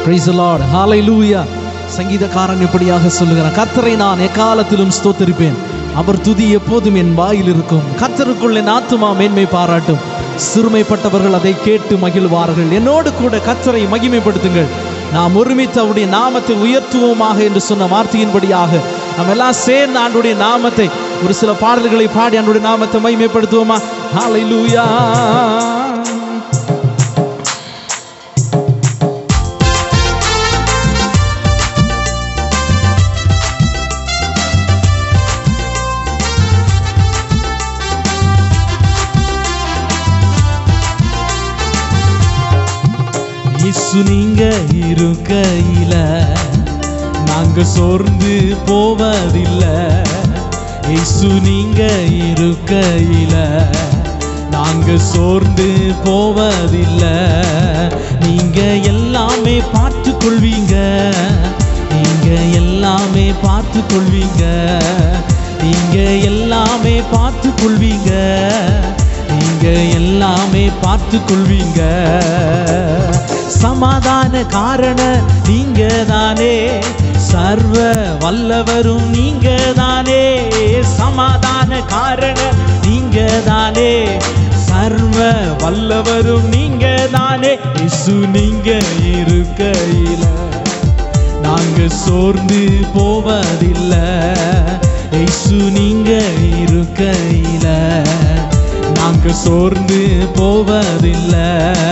Praise the Lord. Hallelujah. சங்கீதக்காரன் இப்படியாக சொல்லுகிறான் கர்த்தரை நான் எக்காலத்திலும் ஸ்தோத்தரிப்பேன் அவர் துதி எப்போதும் என் வாயில் இருக்கும் கர்த்தருக்குள் என் ஆத்துமா மேன்மை பாராட்டும் சிறுமைப்பட்டவர்கள் அதை கேட்டு மகிழ்வார்கள் என்னோடு கூட கர்த்தரை மகிமைப்படுத்துங்கள் நாம் ஒருமித்து அவருடைய நாமத்தை உயர்த்துவோமாக என்று சொன்ன வார்த்தையின்படியாக நம்ம எல்லாம் சேர்ந்து ஆண்டுடைய நாமத்தை ஒரு சில பாடல்களை பாடி ஆண்டுடைய நாமத்தை மகிமைப்படுத்துவோமா ஹalleluya இயேசு நீங்க இருக்கையில நாங்க சோர்ந்து போவதில்லை இயேசு நீங்க இருக்கையில நாங்க சோர்ந்து போவதில்லை நீங்க எல்லாமே பார்த்து கொள்வீங்க நீங்க எல்லாமே பார்த்து கொள்வீங்க நீங்க எல்லாமே பார்த்து கொள்வீங்க நீங்க எல்லாமே பார்த்து கொள்வீங்க சமாதான காரண நீங்க தானே சர்வ வல்லவரும் நீங்க தானே சமாதான காரண நீங்க தானே சர்வ வல்லவரும் நீங்க தானே இசு நீங்க இருக்கையில நாங்க சோர்ந்து போவதில்லை இயேசு நீங்க இருக்கையில நாங்க சோர்ந்து போவதில்லை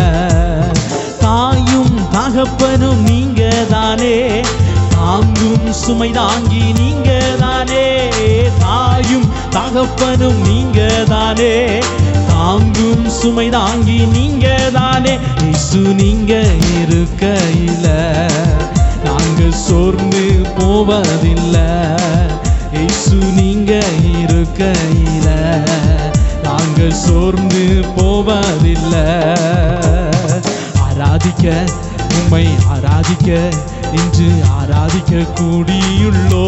தாயும் தகப்பனும் நீங்க தானே தாங்கும் சுமை தாங்கி நீங்க தானே தாயும் தகப்பனும் நீங்க தானே தாங்கும் சுமை தாங்கி நீங்க தானே இசு நீங்க இருக்கையில நாங்க சோர்ந்து போவதில்லை இயேசு நீங்க இருக்கையில நாங்க சோர்ந்து போவதில்லை ஆராதிக்க உம்மை ஆராதிக்க இன்று ஆராதிக்க கூடியுள்ளோ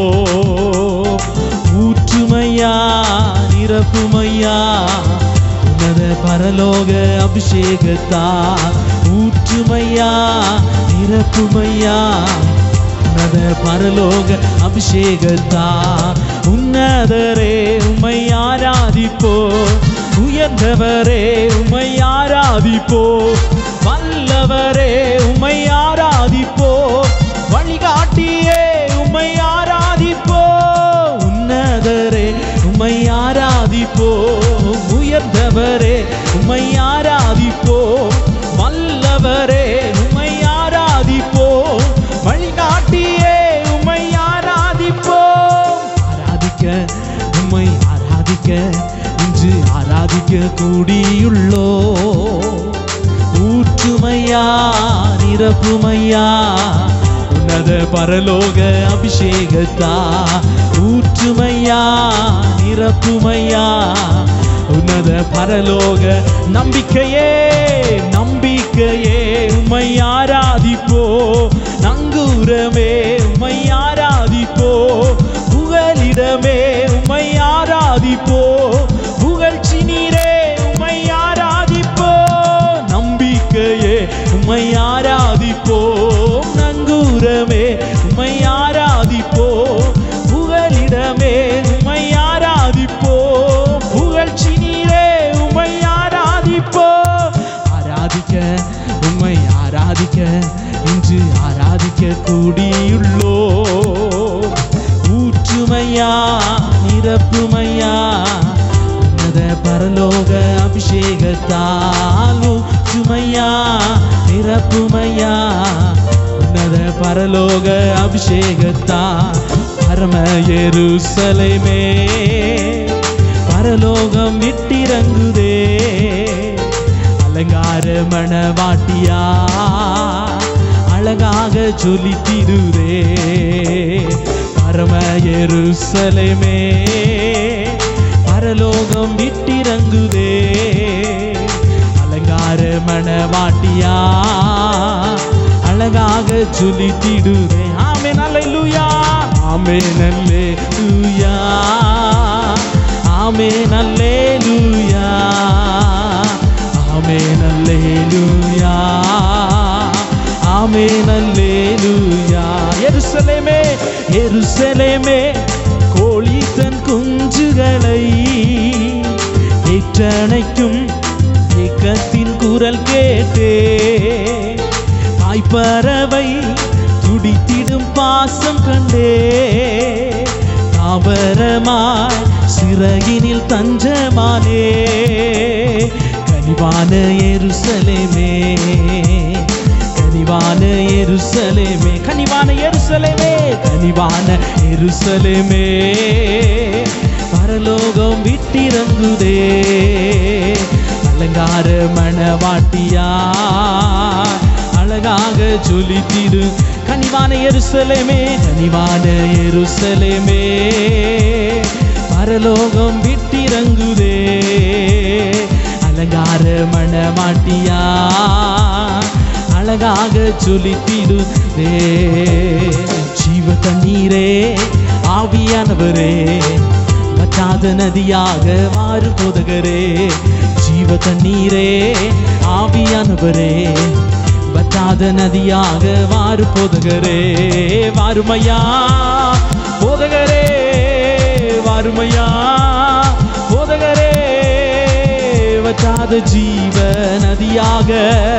ஊற்றுமையா நிரப்புமையா உன்னத பரலோக அபிஷேகத்தா ஊற்றுமையா நிரப்புமையா உன்னத பரலோக அபிஷேகத்தா உன்னதரே உம்மை ஆராதிப்போ உயர்ந்தவரே உம்மை ஆராதிப்போ வல்லவரே உம்மை ஆராதிப்போ வழிகாட்டியே உம்மை ஆராதிப்போ உன்னதரே உம்மை ஆராதிப்போ உயர்ந்தவரே உம்மை ஆராதிப்போ வல்லவரே உம்மை ஆராதிப்போ வழிகாட்டியே உம்மை ஆராதிப்போ ஆராதிக்க உம்மை ஆராதிக்க இன்று ஆராதிக்க கூடியுள்ளோ ஊற்றுமையா நிரப்புமையா உன்னத பரலோக அபிஷேகத்தா ஊற்றுமையா நிரப்புமையா உன்னத பரலோக நம்பிக்கையே நம்பிக்கையே உம்மை ஆராதிப்போ நங்கூரமே உம்மை ஆராதிப்போ புகலிடமே உம்மை ஆராதிப்போ புகழ்ச்சி நீரே உம்மை ஆராதிப்போ நம்பிக்கையே உம்மை ஆராதிப்போ நங்கூரமே உம்மை ஆராதிப்போ புகலிடமே உம்மை ஆராதிப்போ புகழ்ச்சி நீரே உம்மை ஆராதிப்போ ஆராதிக்க உம்மை ஆராதிக்க இன்று ஆராதிக்க கூடியுள்ளோ ஊற்றுமையா நிரப்புமையா உன்னத பரலோக அபிஷேகத்தால் ஊற்றுமையா நிரப்புமையா உன்னத பரலோக அபிஷேகத்தா பரம எருசலேமே பரலோகம் விட்டிறங்குதே அலங்கார மணவாட்டியா அழகாக ஜொலித்திடுதே பரம எருசலேமே பரலோகம் விட்டிறங்குதே அலங்கார மணவாட்டியா அழகாக ஜொலித்திடுதே ஆமே நல்லூயா ஆமே நல்லூயா ஆமே நல்லூயா ஆமே நல்லூயா ஆமென் அல்லேலூயா எருசலேமே எருசலேமே கோழி தன் குஞ்சுகளை ஏற்றணைக்கும் ஏக்கத்தின் குரல் கேட்டே தாய்ப்பறவை துடித்திடும் பாசம் கண்டே தாவரமாய் சிறகினில் தஞ்சமானே கனிவான எருசலேமே கனிவான எருசலேமே கனிவான எருசலேமே கனிவான எருசலேமே பரலோகம் விட்டிறங்குதே அலங்கார மணவாட்டியா அழகாக ஜொலித்திடு கனிவான எருசலேமே கனிவான எருசலேமே பரலோகம் விட்டிறங்குதே அலங்கார மணமாட்டியா அழகாக ஜொலித்திடுதே ஜீவ தண்ணீரே ஆவியானவரே வற்றாத நதியாக மாறு போதகரே ஜீவ தண்ணீரே ஆவியானவரே வற்றாத நதியாக மாறு போதகரே வாருமையா போதகரே வாருமையா போதகரே வற்றாத ஜீவ நதியாக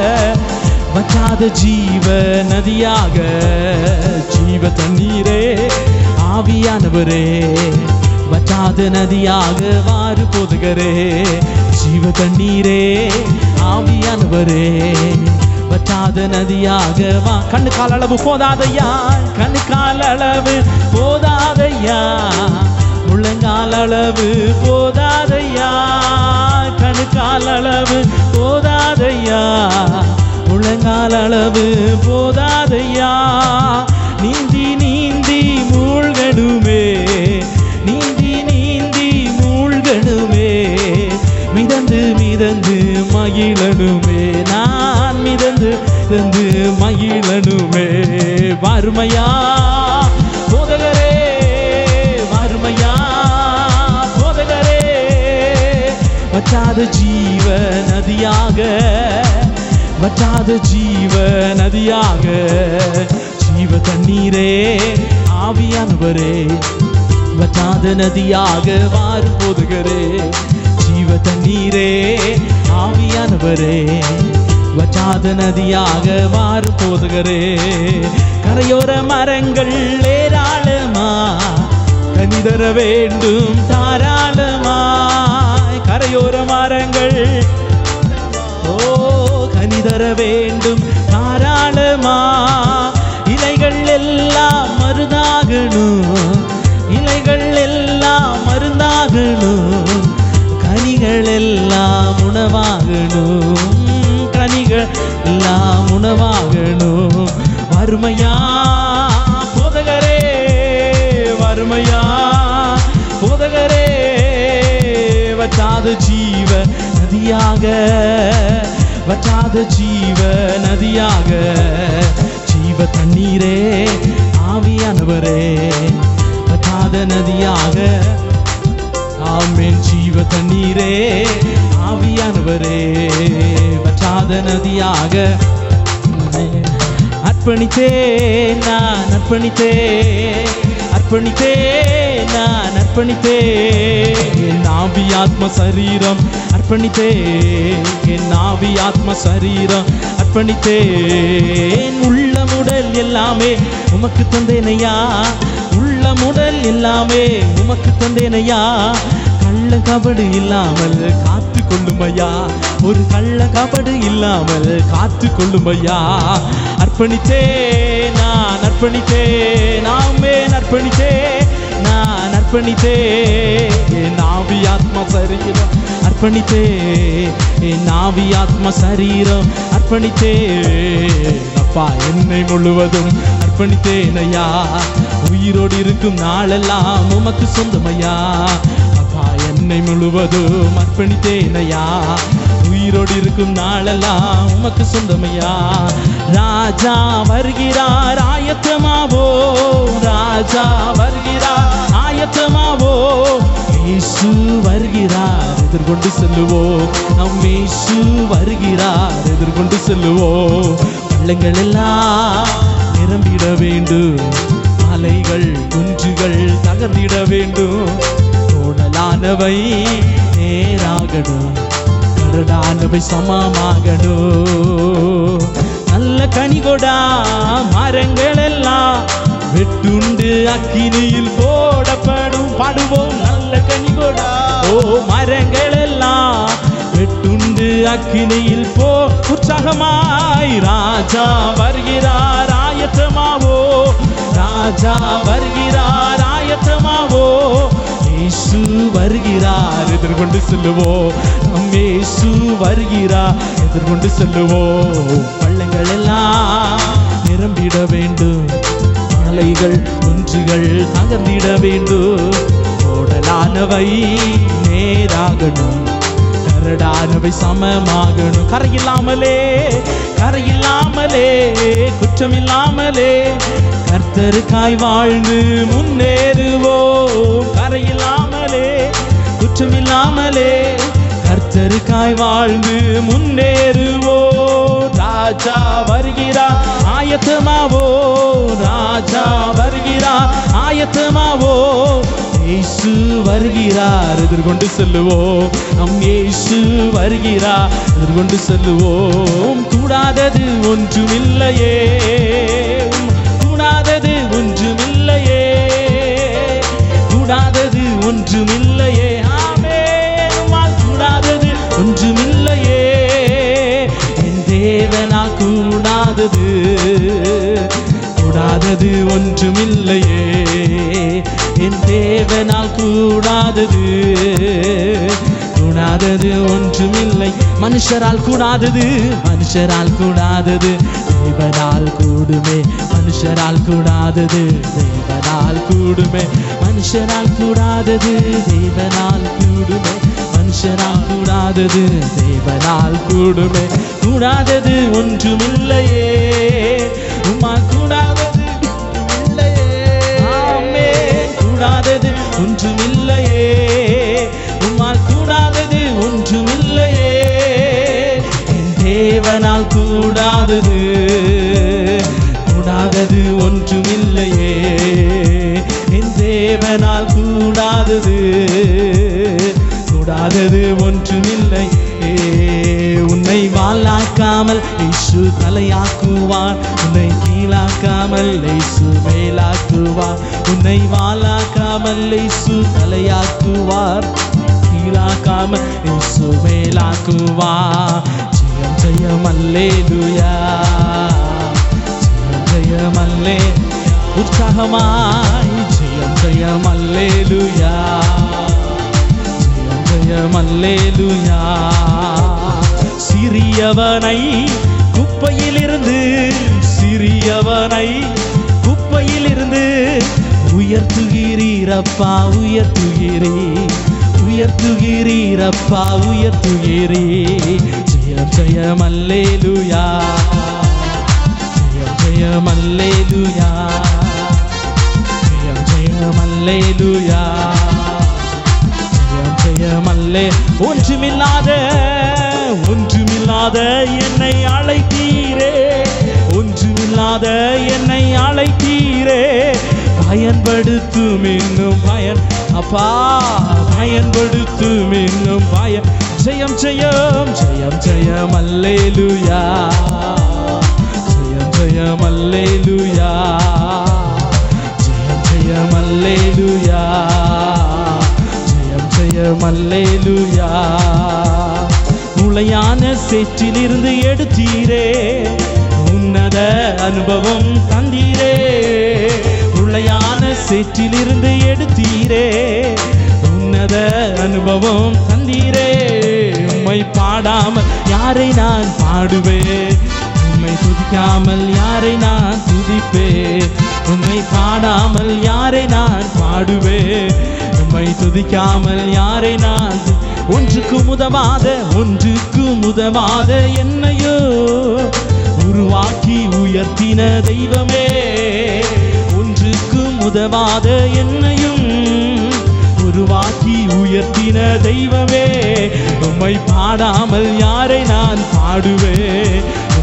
வற்றாத ஜீவ நதியாக ஜீவ தண்ணீரே ஆவியானவரே வற்றாத நதியாக மாறு போதுகரே ஜீவ தண்ணீரே ஆவியானவரே வற்றாத நதியாக வா கண்ணு கால் அளவு போதாதையா கண்ணு கால் அளவு போதாதையா முழங்கால் அளவு போதாதையா கண்ணு கால் அளவு போதாதையா முழங்கால் அளவு போதாதையா நீந்தி நீந்தி மூழ்கணுமே நீந்தி நீந்தி மூழ்கணுமே மிதந்து மிதந்து மகிழனுமே நான் மிதந்து மிதந்து மகிழனுமே வறுமையா போதகரே வறுமையா போதகரே வற்றாத ஜீவ நதியாக வற்றாத ஜீவ நதியாக ஜீவ தண்ணீரே ஆவியானவரே வற்றாத நதியாக வாரு போதுகிறே ஜீவ தண்ணீரே ஆவியானவரே வற்றாத நதியாக வாரு போதுகிறே கரையோர மரங்கள் ஏராளமா கனிதர வேண்டும் தாராளமாய் கரையோர மரங்கள் ஓ கனிதர வேண்டும் தாராளமா இலைகள் எல்லாம் மருந்தாகணும் இலைகள் எல்லாம் மருந்தாகணும் கனிகள் எல்லாம் உணவாகணும் கனிகள் எல்லாம் உணவாகணும் வறுமையா போதகரே வறுமையா போதகரே வற்றாத ஜீவ நதியாக வற்றாத ஜீவ நதியாக ஜீவ தண்ணீரே ஆவியானவரே வற்றாத நதியாக ஆமென் ஜீவ தண்ணீரே ஆவியானவரே வற்றாத நதியாக அர்ப்பணித்தே நான் அர்ப்பணித்தே அர்ப்பணித்தே நான் அர்ப்பணித்தே என் ஆவி ஆத்ம சரீரம் அர்ப்பணித்தே என் ஆவி ஆத்ம சரீரம் அர்ப்பணித்தே என் உள்ளமுடல் எல்லாமே உமக்கு தந்தேனையா உள்ளமுடல் எல்லாமே உமக்கு தந்தேனையா கள்ள கபடு இல்லாமல் காத்து கொள்ளுமையா ஒரு கள்ள கபடு இல்லாமல் காத்து கொள்ளுமையா அர்ப்பணித்தே நான் அர்ப்பணித்தே நாமே அர்ப்பணித்தே நான் அர்ப்பணித்தே என் ஆவி ஆத்மா சரீரம் அர்ப்பணித்தே என் ஆவி ஆத்மா சரீரம் அர்ப்பணித்தே அப்பா என்னை முழுவதும் அர்ப்பணித்தேனையா உயிரோடு இருக்கும் நாளெல்லாம் உமக்கு சொந்தமையா அப்பா என்னை முழுவதும் அர்ப்பணித்தேனையா உயிரோடு இருக்கும் நாளெல்லாம் உமக்கு சொந்தமையா ராஜா வருகிறார் ஆயத்தமாவோ ராஜா வருகிறார் ஆயத்தமாவோ இயேசு வருகிறார் எதிர்கொண்டு செல்லுவோம் நம் இயேசு வருகிறார் எதிர்கொண்டு செல்லுவோம் பள்ளங்கள் எல்லாம் நிரம்பிட வேண்டும் மலைகள் குன்றுகள் தகர்ந்திட வேண்டும் கோடலானவை நேராகணும் கரடானவை சமமாகணும் நல்ல கனிகொடா மரங்கள் எல்லாம் வெட்டுண்டு அக்கினியில் போடப்படும் பாடுவோம் நல்ல கனிகொடா ஓ மரங்கள் எல்லாம் வெட்டுண்டு அக்கினியில் போ உற்சாகமாய் ராஜா வருகிறார் ஆயத்தமாவோ ராஜா வருகிறார் ஆயத்தமாவோ இயேசு வருகிறார் எதிர்கொண்டு செல்லுவோம் நம் இயேசு வருகிறார் எதிர்கொண்டு செல்லுவோம் பள்ளங்கள் எல்லாம் நிரம்பிட வேண்டும் மலைகள் குன்றுகள் நகர்ந்திட வேண்டும் ஓடலானவை நேராகணும் கரடானவை சமமாகணும் கரையில்லாமலே கரையில்லாமலே குற்றமில்லாமலே கர்த்தருக்காய் வாழ்ந்து முன்னேறுவோம் கரையில்லாமலே குற்றமில்லாமலே கர்த்தருக்காய் வாழ்ந்து முன்னேறுவோ ராஜா வருகிறார் ஆயத்தமாவோ ராஜா வருகிறார் ஆயத்தமாவோ இயேசு வருகிறார் எதிர்கொண்டு செல்லுவோம் நம் இயேசு வருகிறார் எதிர்கொண்டு செல்லுவோம் கூடாதது ஒன்றுமில்லையே கூடாதது ஒன்றுமில்லையே கூடாதது ஒன்றுமில்லையே ஆமே உம்மால் கூடாதது ஒன்றுமில்லையே என் தேவனால் கூடாதது கூடாதது ஒன்றுமில்லையே என் தேவனால் கூடாதது கூடாதது ஒன்றுமில்லை மனுஷரால் கூடாதது மனுஷரால் கூடாதது தேவனால் கூடுமே மனுஷரால் கூடாதது தேவனால் கூடுமே மனுஷரால் கூடாதது தேவனால் கூடுமே மனுஷரால் கூடாதது தேவனால் கூடுமே கூடாதது ஒன்றுமில்லையே உமா கூடாதது ஒன்றுமில்லையே ஆமென். கூடாதது ஒன்றுமில்லையே உம்மால் கூடாதது ஒன்றுமில்லையே என் தேவனால் கூடாதது கூடாதது ஒன்றுமில்லையே என் தேவனால் கூடாதது கூடாதது ஒன்றுமில்லை உன்னை வாளாக்காமல் இயேசு தலையாக்குவார் உன்னை கீழாக்காமல் இயேசு மேலாக்குவார் உன்னை வாளாக்காமல் இயேசு தலையாக்குவார் கீழாக்காமல் இயேசு மேலாக்குவார் ஜெயம் ஜெயம் அல்லேலுயா ஜெயம் ஜெயம் அல்லே உற்சாகமாய் ஜெயம் ஜெயம் அல்லேலுயா ஜெயம் ஜெயம் அல்லேலுயா சிறியவனை குப்பையிலிருந்து சிறியவனை குப்பையிலிருந்து உயர்த்துகிறீரப்பா உயர்த்துகிறீ உயர்த்துகிறீரப்பா உயர்த்துகிறீ ஜெயம் ஜெயம் அல்லேலுயா ஜெயம் ஜெயம் அல்லேலுயா ஜெயம் ஜெயம் அல்லேலுயா ஜெயம் ஜெயம் அல்லே ஒன்றுமில்லாத ஒன்றுமில்லாத என்னை அழைத்தீரே ஒன்றுமில்லாத என்னை அழைத்தீரே பயன்படுத்தும் இன்னும் பயன் அப்பா பயன்படுத்தும் இன்னும் பயன் ஜெயம் ஜெயம் ஜெயம் ஜெயம் அல்லேலுயா ஜெயம் ஜெயம் அல்லேலுயா ஜெயம் ஜெயம் அல்லேலுயா ஜெயம் ஜெயம் அல்லேலுயா முளையான சேற்றிலிருந்து எடுத்தீரே உன்னத அனுபவம் தந்தீரே முளையான சேற்றிலிருந்து எடுத்தீரே உன்னத அனுபவம் தந்தீரே உம்மை பாடாமல் யாரை நான் பாடுவேன் உம்மை துதிக்காமல் யாரை நான் துதிப்பேன் உம்மை பாடாமல் யாரை நான் பாடுவேன் உம்மை துதிக்காமல் யாரை நான் து- ஒன்றுக்கு உதவாத ஒன்றுக்கு உதவாத என்னையோ உருவாக்கி உயர்த்தின தெய்வமே ஒன்றுக்கு உதவாத என்னையும் உருவாக்கி உயர்த்தின தெய்வமே உம்மை பாடாமல் யாரை நான் பாடுவேன்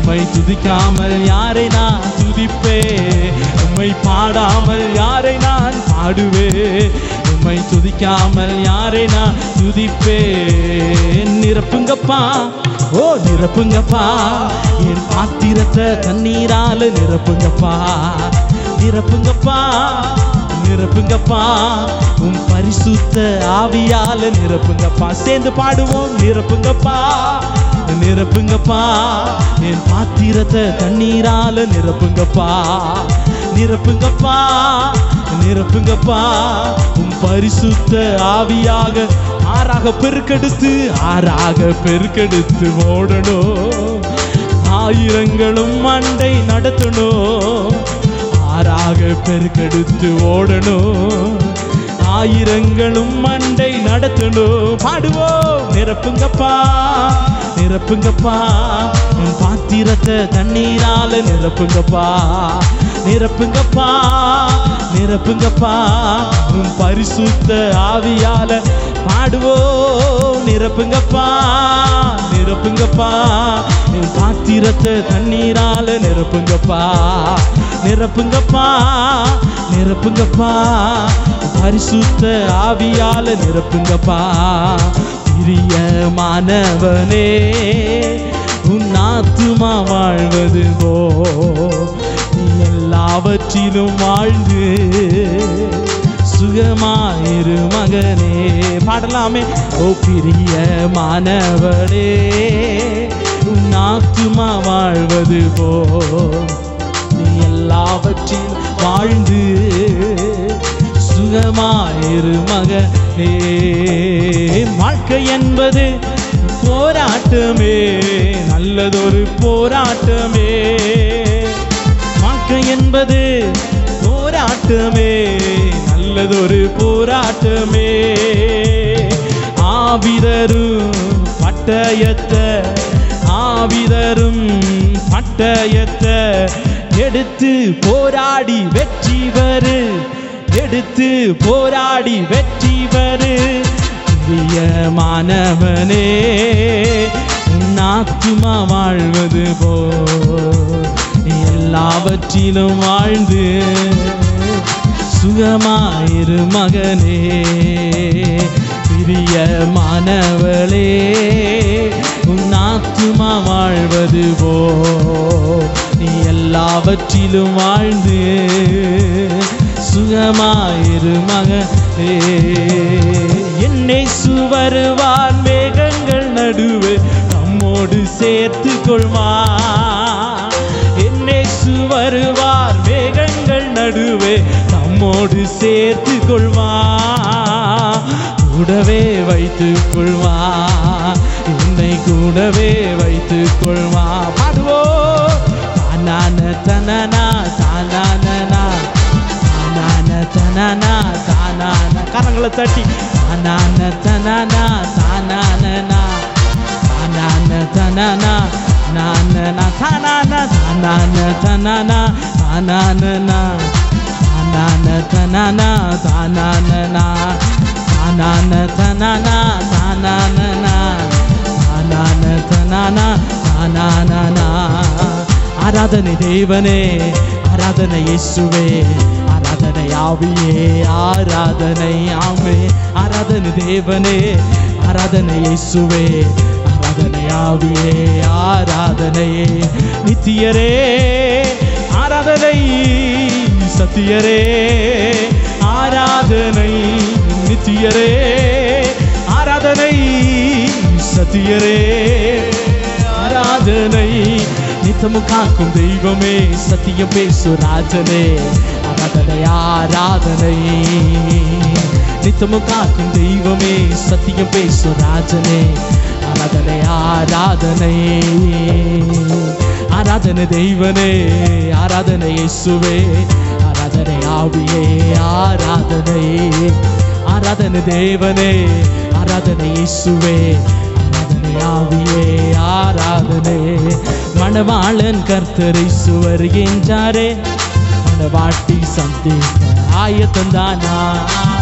உம்மை துதிக்காமல் யாரை நான் துதிப்பே உம்மை பாடாமல் யாரை நான் பாடுவே உம்மை துதிக்காமல் யாரை நான் துதிப்பே நிரப்புங்கப்பா ஓ நிரப்புங்கப்பா என் பாத்திரத்தை தண்ணீரால நிரப்புங்கப்பா நிரப்புங்கப்பா நிரப்புங்கப்பா உன் பரிசுத்த ஆவியால நிரப்புங்கப்பா சேர்ந்து பாடுவோம் நிரப்புங்கப்பா நிரப்புங்கப்பா என் பாத்திரத்தை தண்ணீரால நிரப்புங்கப்பா நிரப்புங்கப்பா நிரப்புங்கப்பா உன் பரிசுத்த ஆவியாக ஆறாக பெருக்கெடுத்து ஆறாக பெருக்கெடுத்து ஓடணும் ஆயிரங்களும் மண்டை நடத்தணும் ஆறாக பெருக்கெடுத்து ஓடணும் ஆயிரங்களும் மண்டை நடத்தணும் பாடுவோம் நிரப்புங்கப்பா நிரப்புங்கப்பா உன் பாத்திரத்தை தண்ணீரால நிரப்புங்கப்பா நிரப்புங்கப்பா நிரப்புங்கப்பா உன் பரிசுத்த ஆவியால பாடுவோம் நிரப்புங்கப்பா நிரப்புங்கப்பா என் பாத்திரத்தை தண்ணீரால நிரப்புங்கப்பா நிரப்புங்கப்பா நிரப்புங்கப்பா பரிசுத்த ஆவியால நிரப்புங்கப்பா பிரியமானவனே உன் ஆத்துமா வாழ்வது போ நீ எல்லாவற்றிலும் வாழ்ந்து சுகமாயிரு மகனே பாடலாமே ஓ பிரியமானவனே உன் ஆத்துமா வாழ்வது போ நீ எல்லாவற்றிலும் வாழ்ந்து சுகமாயிரு மகனே வாழ்க்கை என்பது போராட்டமே நல்லதொரு போராட்டமே வாழ்க்கை என்பது போராட்டமே நல்லதொரு போராட்டமே ஆவிதரும் பட்டயத்தை ஆவிதரும் பட்டயத்தை எடுத்து போராடி வெற்றி பெறு எடுத்து போராடி வெற்றி பெறு பிரியமானவனே உன் ஆத்துமா வாழ்வது போ எல்லாவற்றிலும் வாழ்ந்து சுகமாயிரு மகனே பிரியமானவளே உன் ஆத்துமா வாழ்வது போ நீ எல்லாவற்றிலும் வாழ்ந்து சுகமாயிரு மகனே என்னை சுவருவான் மேகங்கள் நடுவே நம்மோடு சேர்த்து கொள்வான் என்னை சுவருவார் மேகங்கள் நடுவே நம்மோடு சேர்த்து கொள்வான் கூடவே வைத்துக் கொள்வான் என்னை கூடவே வைத்துக் கொள்வான் பாடுவோ தானான தனனா தானானா தானான தனனா தானான கரங்களை தட்டி தானான தனனா தானானா தானான தனனா நானனா தானான தானான தனனா தானானா தானான தனனா தானானா தானான தனனா தானானா தானான தனனா தானானா ஆராதனை தேவனே ஆராதனை இயேசுவே ஆராதனை ஆவியே ஆராதனை ஆமே ஆராதனை தேவனே ஆராதனை இயேசுவே ஆராதனை ஆவியே ஆராதனையே நித்தியரே ஆராதனை சத்தியரே ஆராதனை நித்தியரே ஆராதனை சத்தியரே ஆராதனை நித்தமும் காக்கும் தெய்வமே சத்தியம் பேசு ராஜனே ஆராதனை ஆராதனை நித்தமும் காக்கும் தெய்வமே சத்தியம் பேசு ராஜனே ஆராதனை ஆராதனை ஆராதனை தெய்வனே ஆராதனை இயேசுவே ஆராதனை ஆவியே ஆராதனை ஆராதனை தேவனே ஆராதனை இயேசுவே ஆராதனை ஆவியே ஆராதனை மணவாளன் கர்த்தரை சுவருகின்றாரே மணவாட்டி சந்திக்க ஆயத்தந்தானா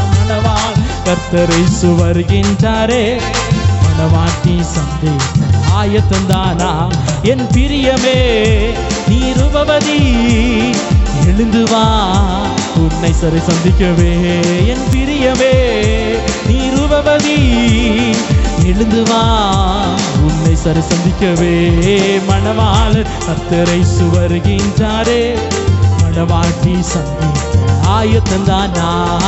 மணவாள் கர்த்தரை சுவருகின்றாரே மணவாட்டி சந்திக்க ஆயத்தந்தானா என் பிரியமே நீ ரூபவதி எழுந்து வா உன்னை சரி சந்திக்கவே என் பிரியமே நீ ரூபவதி எழுந்து வா உன்னை சரி சந்திக்கவே மணவாளர் கத்தரை சுவருகின்றாரே மணவாட்டி சந்திக்க ஆயத்தந்தானா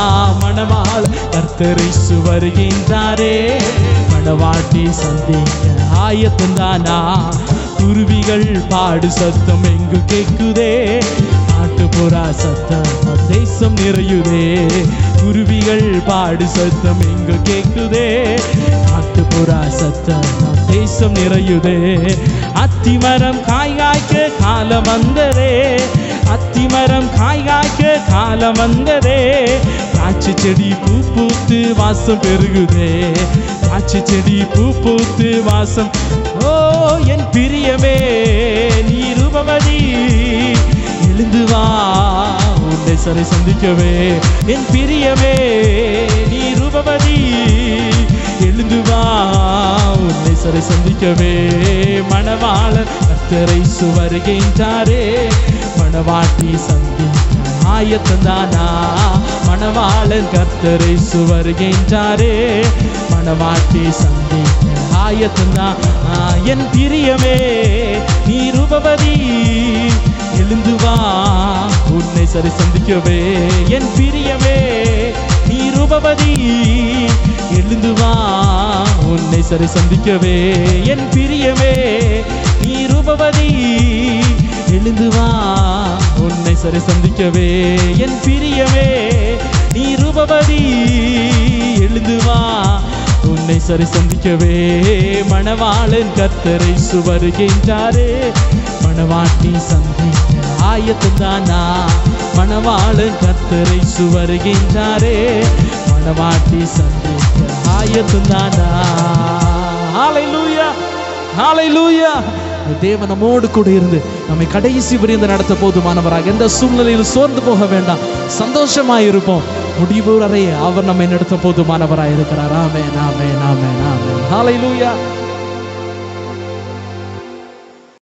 மணவாள கர்த்தரை சுவருகின்றாரே மணவாட்டி சந்திக்க ஆயத்தந்தானா குருவிகள் பாடு சத்தம் எங்கு கேக்குதே நாட்டுப்புறா சத்தம் தேசம் நிறையுதே குருவிகள் பாடு சத்தம் எங்கு கேக்குதே நாட்டுப்புறா சத்தம் தேசம் நிறையுதே அத்திமரம் காய் காய்க்க காலம் வந்ததே அத்திமரம் காய் காய்க்க காலம் வந்ததே திராட்சை செடி பூ பூத்து வாசம் பெருகுதே திராட்சை செடி பூ பூத்து வாசம் ஓ என் பிரியமே நீ ரூபவதி எழுந்து வா உன்னை சரி சந்திக்கவே என் பிரியமே நீ ரூபவதி எழுந்து வா உன்னை சரி சந்திக்கவே மணவாளன் கர்த்தரை சுவருகின்றாரே மணவாட்டி சந்திக்க ஆயத்தந்தானா மணவாளன் கர்த்தரை சுவருகின்றாரே மணவாட்டி சந்திக்க ஆயத்தந்தா என் பிரியமே நீ ரூபவதி எழுந்து வா உன்னை சரி சந்திக்கவே என் பிரியமே நீ ரூபவதி எழுந்து வா உன்னை சரி சந்திக்கவே என் பிரியமே நீ ரூபவதி எழுந்து வா உன்னை சரி சந்திக்கவே என் பிரியமே நீ ரூபவதி எழுந்து வா உன்னை சரி சந்திக்கவே மணவாளன் கர்த்தரை சுவருகின்றாரே மணவாட்டி சந்திக்க ஆயத்தந்தானா மணவாளன் கர்த்தரை சுவருகின்றாரே மணவாட்டி சந்திக்க ஆயத்தந்தானா ஹalleluya ஹalleluya தேவன் நம்மோடு கூட இருந்து நம்மை கடைசி விரிந்து நடத்த போதுமானவராக எந்த சூழ்நிலையில் சோர்ந்து போக வேண்டாம் சந்தோஷமாய் இருப்போம் முடிவு வரை அவர் நம்மை நடத்த போதுமானவராய் இருக்கிறார் ஆமென் ஆமென் ஆமென் ஆமென் ஹalleluya